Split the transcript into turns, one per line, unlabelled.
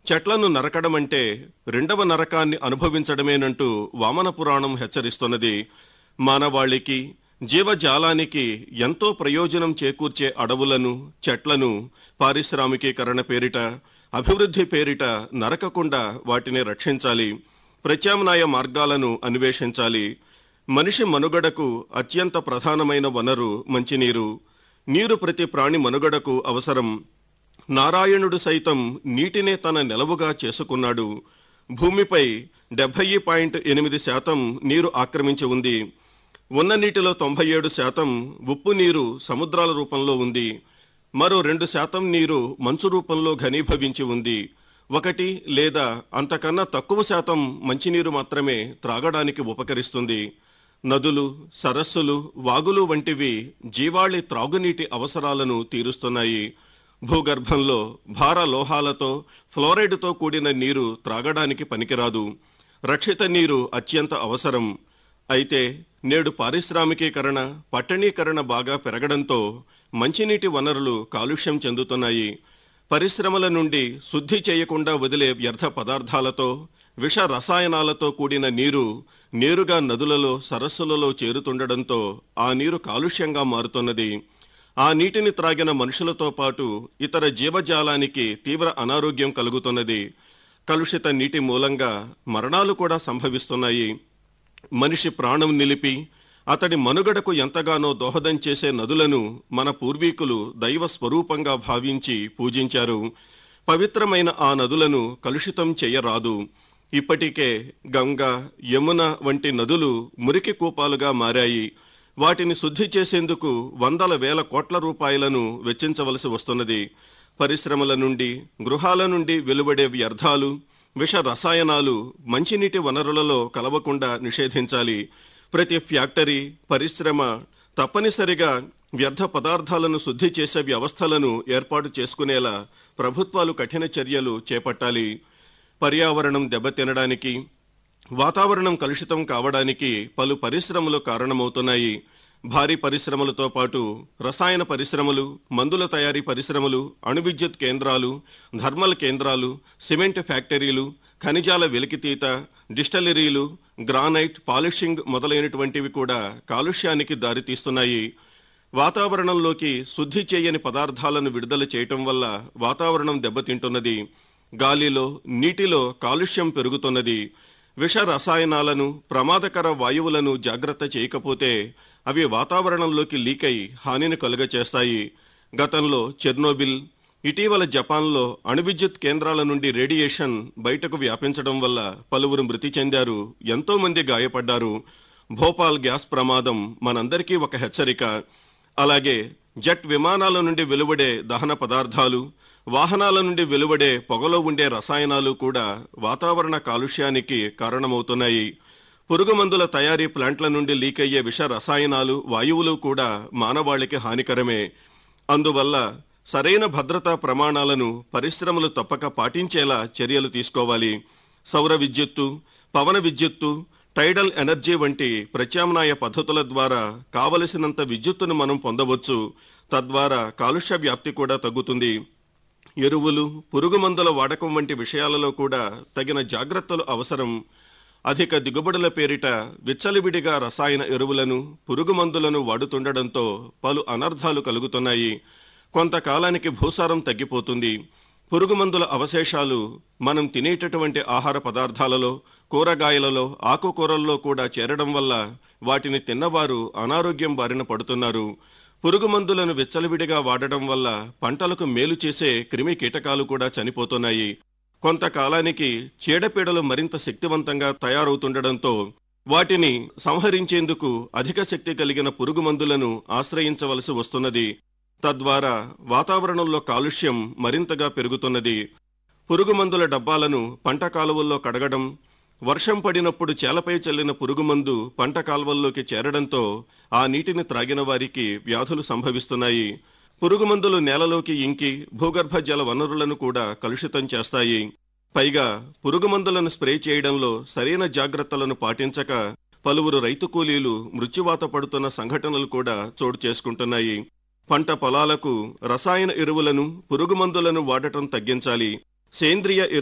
చెట్లను నరకడమంటే రెండవ నరకాన్ని అనుభవించడమేనంటూ వామన పురాణం హెచ్చరిస్తున్నది మానవాళికి జీవజాలానికి ఎంతో ప్రయోజనం చేకూర్చే అడవులను చెట్లను పారిశ్రామికీకరణ పేరిట అభివృద్ధి పేరిట నరకకుండా వాటిని రక్షించాలి ప్రత్యామ్నాయ మార్గాలను అన్వేషించాలి మనిషి మనుగడకు అత్యంత ప్రధానమైన వనరు మంచినీరు నీరు ప్రతి ప్రాణి మనుగడకు అవసరం నారాయణుడు సైతం నీటినే తన నిలవుగా చేసుకున్నాడు భూమిపై డెబ్బై పాయింట్ ఎనిమిది శాతం నీరు ఆక్రమించి ఉంది ఉన్న నీటిలో తొంభై ఏడు శాతం ఉప్పు నీరు సముద్రాల రూపంలో ఉంది మరో రెండు శాతం నీరు మంచు రూపంలో ఘనీభవించి ఉంది ఒకటి లేదా అంతకన్నా తక్కువ శాతం మంచినీరు మాత్రమే త్రాగడానికి ఉపకరిస్తుంది నదులు సరస్సులు వాగులు వంటివి జీవాళి త్రాగునీటి అవసరాలను తీరుస్తున్నాయి భూగర్భంలో భార లోహాలతో ఫ్లోరైడ్తో కూడిన నీరు త్రాగడానికి పనికిరాదు రక్షిత నీరు అత్యంత అవసరం అయితే నేడు పారిశ్రామికీకరణ పట్టణీకరణ బాగా పెరగడంతో మంచినీటి వనరులు కాలుష్యం చెందుతున్నాయి పరిశ్రమల నుండి శుద్ధి చేయకుండా వదిలే వ్యర్థ పదార్థాలతో విష రసాయనాలతో కూడిన నీరు నేరుగా నదులలో సరస్సులలో చేరుతుండడంతో ఆ నీరు కాలుష్యంగా మారుతున్నది ఆ నీటిని త్రాగిన మనుషులతో పాటు ఇతర జీవజాలానికి తీవ్ర అనారోగ్యం కలుగుతున్నది కలుషిత నీటి మూలంగా మరణాలు కూడా సంభవిస్తున్నాయి మనిషి ప్రాణం నిలిపి అతడి మనుగడకు ఎంతగానో దోహదం చేసే నదులను మన పూర్వీకులు దైవ స్వరూపంగా భావించి పూజించారు పవిత్రమైన ఆ నదులను కలుషితం చేయరాదు ఇప్పటికే గంగ యమున వంటి నదులు మురికి కూపాలుగా మారాయి వాటిని శుద్ధి చేసేందుకు వందల వేల కోట్ల రూపాయలను వెచ్చించవలసి వస్తున్నది పరిశ్రమల నుండి గృహాల నుండి వెలువడే వ్యర్థాలు విష రసాయనాలు మంచినీటి వనరులలో కలవకుండా నిషేధించాలి ప్రతి ఫ్యాక్టరీ పరిశ్రమ తప్పనిసరిగా వ్యర్థ పదార్థాలను శుద్ధి చేసే వ్యవస్థలను ఏర్పాటు చేసుకునేలా ప్రభుత్వాలు కఠిన చర్యలు చేపట్టాలి పర్యావరణం దెబ్బతినడానికి వాతావరణం కలుషితం కావడానికి పలు పరిశ్రమలు కారణమవుతున్నాయి భారీ పరిశ్రమలతో పాటు రసాయన పరిశ్రమలు మందుల తయారీ పరిశ్రమలు అణు విద్యుత్ కేంద్రాలు థర్మల్ కేంద్రాలు సిమెంట్ ఫ్యాక్టరీలు ఖనిజాల వెలికితీత డిస్టలరీలు గ్రానైట్ పాలిషింగ్ మొదలైనటువంటివి కూడా కాలుష్యానికి దారితీస్తున్నాయి వాతావరణంలోకి శుద్ధి చేయని పదార్థాలను విడుదల చేయటం వల్ల వాతావరణం దెబ్బతింటున్నది గాలిలో నీటిలో కాలుష్యం పెరుగుతున్నది విష రసాయనాలను ప్రమాదకర వాయువులను జాగ్రత్త చేయకపోతే అవి వాతావరణంలోకి లీకై హానిని కలుగచేస్తాయి గతంలో చెర్నోబిల్ ఇటీవల జపాన్లో అణు విద్యుత్ కేంద్రాల నుండి రేడియేషన్ బయటకు వ్యాపించడం వల్ల పలువురు మృతి చెందారు ఎంతో మంది గాయపడ్డారు భోపాల్ గ్యాస్ ప్రమాదం మనందరికీ ఒక హెచ్చరిక అలాగే జెట్ విమానాల నుండి వెలువడే దహన పదార్థాలు వాహనాల నుండి వెలువడే పొగలో ఉండే రసాయనాలు కూడా వాతావరణ కాలుష్యానికి కారణమవుతున్నాయి పురుగు మందుల తయారీ ప్లాంట్ల నుండి లీక్ అయ్యే విష రసాయనాలు వాయువులు కూడా మానవాళికి హానికరమే అందువల్ల సరైన భద్రతా ప్రమాణాలను పరిశ్రమలు తప్పక పాటించేలా చర్యలు తీసుకోవాలి సౌర విద్యుత్తు పవన విద్యుత్తు టైడల్ ఎనర్జీ వంటి ప్రత్యామ్నాయ పద్ధతుల ద్వారా కావలసినంత విద్యుత్తును మనం పొందవచ్చు తద్వారా కాలుష్య వ్యాప్తి కూడా తగ్గుతుంది ఎరువులు పురుగు మందుల వాడకం వంటి విషయాలలో కూడా తగిన జాగ్రత్తలు అవసరం అధిక దిగుబడుల పేరిట విచ్చలివిడిగా రసాయన ఎరువులను పురుగు మందులను వాడుతుండడంతో పలు అనర్థాలు కలుగుతున్నాయి కొంతకాలానికి భూసారం తగ్గిపోతుంది పురుగు మందుల అవశేషాలు మనం తినేటటువంటి ఆహార పదార్థాలలో కూరగాయలలో ఆకుకూరల్లో కూడా చేరడం వల్ల వాటిని తిన్నవారు అనారోగ్యం బారిన పడుతున్నారు పురుగు మందులను విచ్చలవిడిగా వాడడం వల్ల పంటలకు మేలు చేసే క్రిమి కీటకాలు కూడా చనిపోతున్నాయి కొంతకాలానికి చీడపీడలు మరింత శక్తివంతంగా తయారవుతుండడంతో వాటిని సంహరించేందుకు అధిక శక్తి కలిగిన పురుగు మందులను ఆశ్రయించవలసి వస్తున్నది తద్వారా వాతావరణంలో కాలుష్యం మరింతగా పెరుగుతున్నది పురుగు మందుల డబ్బాలను పంట కాలువల్లో కడగడం వర్షం పడినప్పుడు చేలపై చల్లిన పురుగుమందు పంట కాల్వల్లోకి చేరడంతో ఆ నీటిని త్రాగిన వారికి వ్యాధులు సంభవిస్తున్నాయి పురుగుమందులు నేలలోకి ఇంకి భూగర్భ జల వనరులను కూడా కలుషితం చేస్తాయి పైగా పురుగుమందులను స్ప్రే చేయడంలో సరైన జాగ్రత్తలను పాటించక పలువురు రైతు కూలీలు మృత్యువాత పడుతున్న సంఘటనలు కూడా చోటు చేసుకుంటున్నాయి పంట పొలాలకు రసాయన ఎరువులను పురుగుమందులను వాడటం తగ్గించాలి సేంద్రియ